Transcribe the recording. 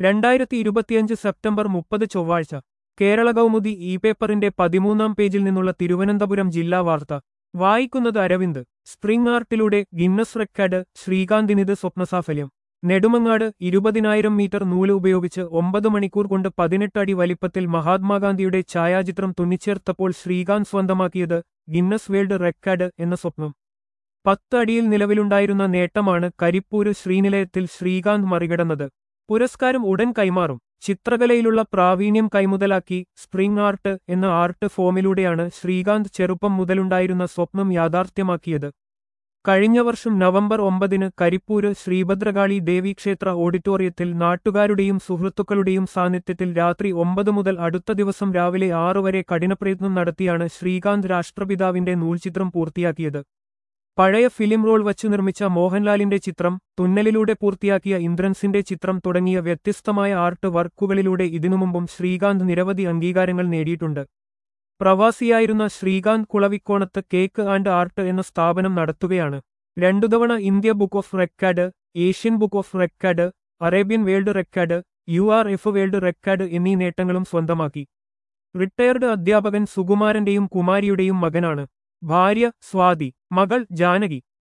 രണ്ടായിരത്തി ഇരുപത്തിയഞ്ച് സെപ്റ്റംബർ മുപ്പത് ചൊവ്വാഴ്ച കേരള കൗമുദി ഇ പേപ്പറിന്റെ പതിമൂന്നാം പേജിൽ നിന്നുള്ള തിരുവനന്തപുരം ജില്ലാ വാർത്ത വായിക്കുന്നത് അരവിന്ദ് സ്പ്രിംഗ് ആർട്ടിലൂടെ ഗിന്നസ് റെക്കോർഡ് ശ്രീകാന്തിനിത് സ്വപ്നസാഫല്യം നെടുമങ്ങാട് ഇരുപതിനായിരം മീറ്റർ നൂല് ഉപയോഗിച്ച് ഒമ്പത് മണിക്കൂർ കൊണ്ട് പതിനെട്ട് അടി വലിപ്പത്തിൽ മഹാത്മാഗാന്ധിയുടെ ഛായാചിത്രം തുന്നിച്ചേർത്തപ്പോൾ ശ്രീകാന്ത് സ്വന്തമാക്കിയത് ഗിന്നസ് വേൾഡ് റെക്കോർഡ് എന്ന സ്വപ്നം പത്ത് അടിയിൽ നിലവിലുണ്ടായിരുന്ന നേട്ടമാണ് കരിപ്പൂര് ശ്രീനിലയത്തിൽ ശ്രീകാന്ത് മറികടന്നത് പുരസ്കാരം ഉടൻ കൈമാറും ചിത്രകലയിലുള്ള പ്രാവീണ്യം കൈമുതലാക്കി സ്പ്രിംഗ് ആർട്ട് എന്ന ആർട്ട് ഫോമിലൂടെയാണ് ശ്രീകാന്ത് ചെറുപ്പം മുതലുണ്ടായിരുന്ന സ്വപ്നം യാഥാർത്ഥ്യമാക്കിയത് കഴിഞ്ഞ വർഷം നവംബർ ഒമ്പതിന് കരിപ്പൂര് ശ്രീഭദ്രകാളി ദേവീക്ഷേത്ര ഓഡിറ്റോറിയത്തിൽ നാട്ടുകാരുടെയും സുഹൃത്തുക്കളുടെയും സാന്നിധ്യത്തിൽ രാത്രി ഒമ്പത് മുതൽ അടുത്ത ദിവസം രാവിലെ ആറു വരെ കഠിനപ്രയത്നം നടത്തിയാണ് ശ്രീകാന്ത് രാഷ്ട്രപിതാവിന്റെ നൂൽചിത്രം പൂർത്തിയാക്കിയത് പഴയ ഫിലിം റോൾ വച്ചു നിർമ്മിച്ച മോഹൻലാലിന്റെ ചിത്രം തുന്നലിലൂടെ പൂർത്തിയാക്കിയ ഇന്ദ്രൻസിന്റെ ചിത്രം തുടങ്ങിയ വ്യത്യസ്തമായ ആർട്ട് വർക്കുകളിലൂടെ ഇതിനുമുമ്പും ശ്രീകാന്ത് നിരവധി അംഗീകാരങ്ങൾ നേടിയിട്ടുണ്ട് പ്രവാസിയായിരുന്ന ശ്രീകാന്ത് കുളവിക്കോണത്ത് കേക്ക് ആൻഡ് ആർട്ട് എന്ന സ്ഥാപനം നടത്തുകയാണ് രണ്ടു തവണ India book of record Asian book of record Arabian world record U R F world record എന്നീ നേട്ടങ്ങളും സ്വന്തമാക്കി റിട്ടയർഡ് അധ്യാപകൻ സുകുമാരന്റെയും കുമാരിയുടെയും മകനാണ് ഭാര്യ സ്വാതി മകൾ ജാനകി